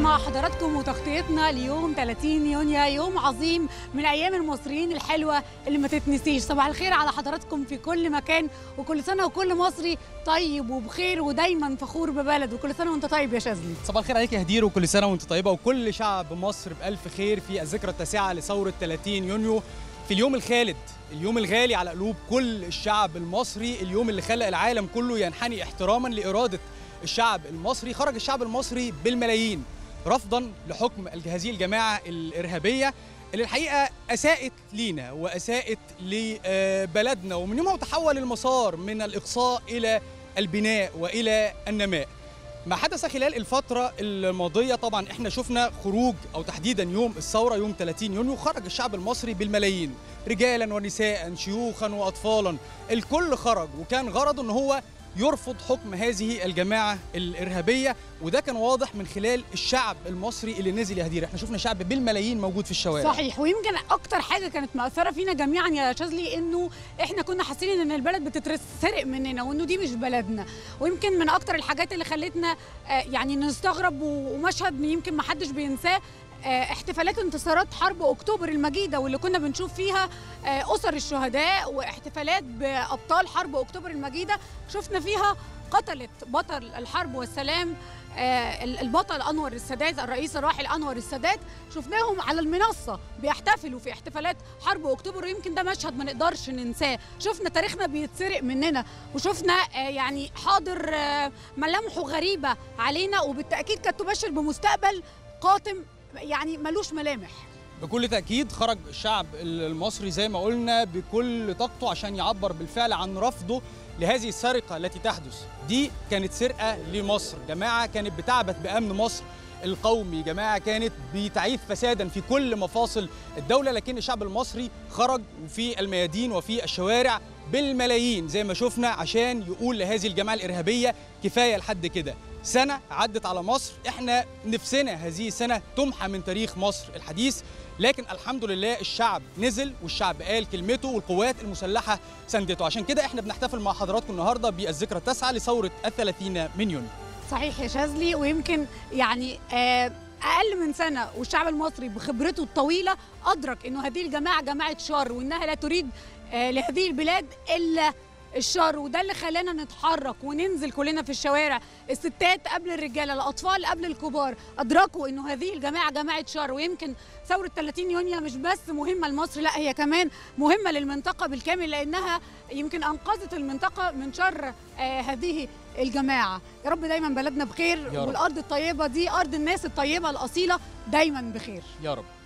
مع حضراتكم وتغطيتنا ليوم 30 يونيو يوم عظيم من ايام المصريين الحلوه اللي ما تتنسيش صباح الخير على حضراتكم في كل مكان وكل سنه وكل مصري طيب وبخير ودايما فخور ببلده وكل سنه وانت طيب يا شاذلي صباح الخير عليك يا هدير وكل سنه وانت طيبه وكل شعب مصر بالف خير في الذكرى التاسعه لثوره 30 يونيو في اليوم الخالد اليوم الغالي على قلوب كل الشعب المصري اليوم اللي خلى العالم كله ينحني احتراما لاراده الشعب المصري خرج الشعب المصري بالملايين رفضا لحكم هذه الجماعه الارهابيه اللي الحقيقه اساءت لينا واساءت لبلدنا ومن يومها تحول المسار من الاقصاء الى البناء والى النماء ما حدث خلال الفترة الماضية طبعا احنا شفنا خروج او تحديدا يوم الثورة يوم 30 يونيو خرج الشعب المصري بالملايين رجالا ونساء شيوخا واطفالا الكل خرج وكان غرضه ان هو يرفض حكم هذه الجماعة الإرهابية وده كان واضح من خلال الشعب المصري اللي نزل يا هدير احنا شفنا شعب بالملايين موجود في الشوارع صحيح ويمكن اكتر حاجه كانت مأثره فينا جميعا يا شاذلي انه احنا كنا حاسين ان البلد بتتسرق مننا وانه دي مش بلدنا ويمكن من اكتر الحاجات اللي خلتنا آه، يعني نستغرب ومشهد يمكن ما حدش بينساه آه، احتفالات انتصارات حرب اكتوبر المجيده واللي كنا بنشوف فيها آه، اسر الشهداء واحتفالات بابطال حرب اكتوبر المجيده شفنا فيها قتلت بطل الحرب والسلام آه، البطل انور السادات الرئيس الراحل انور السادات شفناهم على المنصه بيحتفلوا في احتفالات حرب اكتوبر ويمكن ده مشهد ما نقدرش ننساه شفنا تاريخنا بيتسرق مننا وشفنا آه، يعني حاضر آه، ملامحه غريبه علينا وبالتاكيد كانت تبشر بمستقبل قاتم يعني ملوش ملامح بكل تأكيد خرج الشعب المصري زي ما قلنا بكل طاقته عشان يعبر بالفعل عن رفضه لهذه السرقة التي تحدث دي كانت سرقة لمصر جماعة كانت بتعبث بأمن مصر القومي جماعة كانت بتعيث فسادا في كل مفاصل الدولة لكن الشعب المصري خرج في الميادين وفي الشوارع بالملايين زي ما شفنا عشان يقول لهذه الجماعة الإرهابية كفاية لحد كده سنة عدت على مصر احنا نفسنا هذه السنة تمحى من تاريخ مصر الحديث لكن الحمد لله الشعب نزل والشعب قال كلمته والقوات المسلحة سندته عشان كده احنا بنحتفل مع حضراتكم النهاردة بالذكرى التاسعة لثورة الثلاثين من يونيو صحيح يا شاذلي ويمكن يعني آه اقل من سنه والشعب المصري بخبرته الطويله ادرك انه هذه الجماعه جماعه شر وانها لا تريد آه لهذه البلاد الا الشر وده اللي خلانا نتحرك وننزل كلنا في الشوارع الستات قبل الرجاله الاطفال قبل الكبار ادركوا انه هذه الجماعه جماعه شر ويمكن ثوره 30 يونيو مش بس مهمه لمصر لا هي كمان مهمه للمنطقه بالكامل لانها يمكن انقذت المنطقه من شر آه هذه الجماعه يا رب دايما بلدنا بخير يا رب. والارض الطيبه دي ارض الناس الطيبه الاصيله دايما بخير يا رب